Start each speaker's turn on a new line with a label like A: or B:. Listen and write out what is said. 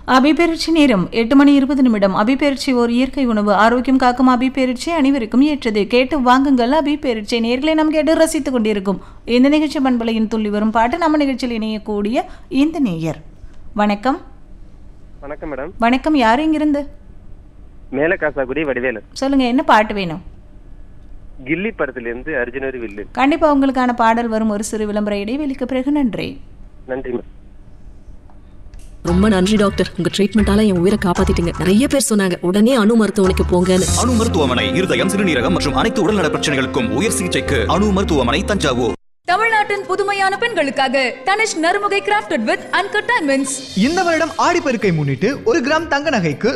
A: அபிபெயர்ச்சி நேரம் எட்டு மணி இருபது நிமிடம் அபிபெயர்ச்சி ஓர் இயற்கை உணவு ஆரோக்கியம் காக்கும் அபிபெயர்ச்சி அனைவருக்கும் ஏற்றது கேட்டு வாங்குங்கள் அபிபெயர்ச்சி நேர்களை நாம் கேட்டு ரசித்துக் கொண்டிருக்கும் இந்த நிகழ்ச்சி பண்பலையின் துள்ளி வரும் பாட்டு நம்ம நிகழ்ச்சியில் இணையக்கூடிய இந்த நேயர் வணக்கம்
B: வணக்கம் மேடம்
A: வணக்கம் யார் இங்கிருந்து
B: மேல காசாகுடி வடிவேலு
A: சொல்லுங்க என்ன பாட்டு வேணும்
B: கில்லி படத்திலிருந்து அர்ஜுனரி வில்லு
A: கண்டிப்பா உங்களுக்கான பாடல் வரும் ஒரு சிறு விளம்பர இடைவெளிக்கு பிறகு நன்றி
B: நன்றி மேம்
C: ரொம்ப நன்றி டாக்டர் உங்க ட்ரீட்மெண்டால என் உயிரை காப்பாத்திட்டீங்க நிறைய பேர் சொன்னாங்க உடனே அணு மருத்துவமனைக்கு போங்கன்னு
D: அணு மருத்துவமனை இருதயம் சிறுநீரகம் மற்றும் அனைத்து உடல்நல பிரச்சனைகளுக்கும் உயர் சிகிச்சைக்கு அணு மருத்துவமனை தஞ்சாவூர்
E: தமிழ்நாட்டின் புதுமையான பெண்களுக்காக Tanishq Narumugai crafted with uncut diamonds
F: இந்த வருடம் ஆடிப்பெருக்கை முன்னிட்டு ஒரு கிராம் தங்க நகைக்கு